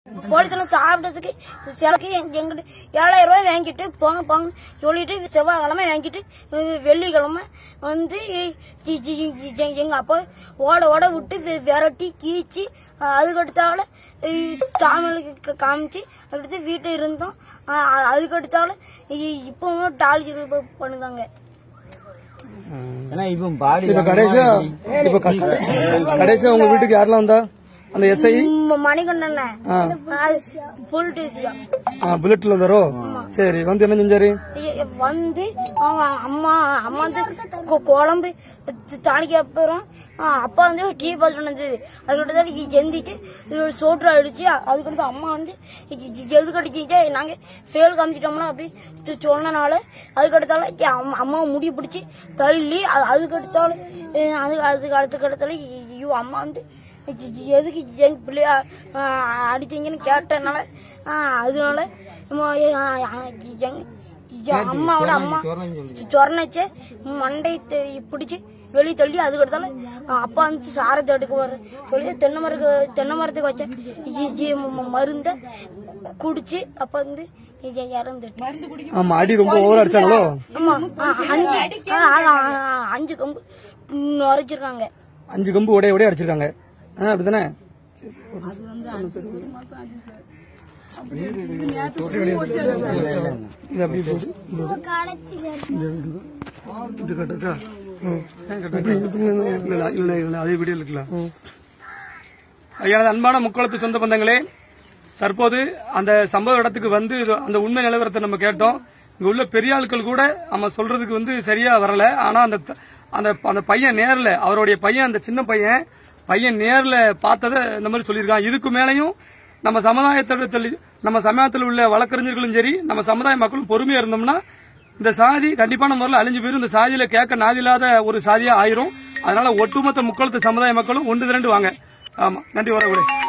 போலீஸ்ல சாப்பிட்டதுக்கு சிலக்கு எங்கிட்ட ஏழாயிரம் ரூபாய் வாங்கிட்டு போங்க போங்க சொல்லிட்டு செவ்வாய்க்கிழமை வாங்கிட்டு அஹ் வெள்ளிக்கிழமை வந்து இ- இ- இ- இ- எங்க அப்பா ஓட ஓட விட்டு வி- விரட்டி கீச்சு அஹ் அதுக்கடுத்தால சாமிகளுக்கு காமிச்சு அடுத்து வீட்டில் இருந்தோம் அஹ் அதுக்கடுத்தால இ- இப்பவும் டார்ச்சர் பண்ணுதாங்க ஏன்னா இப்போ பாடி இப்ப கடைசியா இப்ப க- கடைசியா உங்க வீட்டுக்கு யாரெல்லாம் வந்தா அந்த எஸ்ஐ ம- மணிகண்டன் பொலிட்டீசியா புல்லட்ல வந்தாரோ சரி வந்து என்ன செஞ்சாரு வந்து அவன் அம்மா அம்மா வந்து கொ- குழம்பு தானிக்கு அப்புறம் ஆ, அப்பா வந்து டீ பார்த்துட்டு வந்தது அதுக்கிட்ட தான் எந்திட்டு இதோட சோற்று அடிச்சு அதுக்கடுத்து அம்மா வந்து இ- இ- எதுக்கு அடிச்சிட்டு நாங்க ஃபேல் காமிச்சிட்டோம்னா அப்படி சொ- சொன்னனால அதுக்கடுத்தால இ- அம்மா- அம்மாவை முடி பிடிச்சி தள்ளி அது- அதுக்கடுத்தால அஹ், அது அதுக்கு அடுத்த அடுத்தால ஐயோ அம்மா வந்து இ- இ- எதுக்கு எங்க பிள்ளைய ஆ, அடிச்சீங்கன்னு கேட்டனால ஆ, அதனால அம்மா, ஆ, ஆ, எங்க என் அம்மாவோட அம்மா சொரணைச்சு மண்டை பிடிச்சி வெளியே தள்ளி அதுக்கு எடுத்தாலும் அப்பா வந்து சாரத்தை எடுக்க வர சொல்லி தென்னை மரக்கு தென்னை மரத்துக்கு வச்ச இ- இ- ம- மருந்தை குடிச்சு அப்ப வந்து இ- இறந்து ஆமா அடி ரொம்ப ஓவர் அடிச்சாங்களோ ஆமா ஆ, அஞ்சு ஆ, ஆ, ஆ, அஞ்சு கம்பு நுரைச்சிருக்காங்க அஞ்சு கம்பு உடைய உடைய அடிச்சிருக்காங்க ஆ, அப்படிதானே இது அப்படி போகுது. இப்படி கட்டுறதா? ஏன் கட்டுறது? இல்ல, இல்ல, இல்ல, இல்ல, அதே வீடியோ இருக்கலாம் எனது அன்பான முக்குளத்து சொந்த பந்தங்களே தற்போது அந்த சம்பவ இடத்துக்கு வந்து இது- அந்த உண்மை நிலவரத்தை நம்ம கேட்டோம் இங்க உள்ள பெரிய ஆட்கள் கூட நம்ம சொல்றதுக்கு வந்து சரியா வரல ஆனா அந்த த- அந்த அந்த பையன் நேர்ல அவருடைய பையன் அந்த சின்ன பையன் பையன் நேர்ல பார்த்ததை இந்த மாதிரி சொல்லியிருக்கான் இதுக்கு மேலையும் நம்ம சமுதாயத்தில் நம்ம சமுதாயத்தில் உள்ள வழக்கறிஞர்களும் சரி நம்ம சமுதாய மக்களும் பொறுமையா இருந்தோம்னா இந்த சாதி கண்டிப்பான முறையில் அழிஞ்சு போயிரும் இந்த சாதியில கேட்க நாதில்லாத ஒரு சாதியா ஆயிரும் அதனால ஒட்டுமொத்த முக்களத்து சமுதாய மக்களும் ஒன்று திரண்டு வாங்க ஆமா நன்றி வர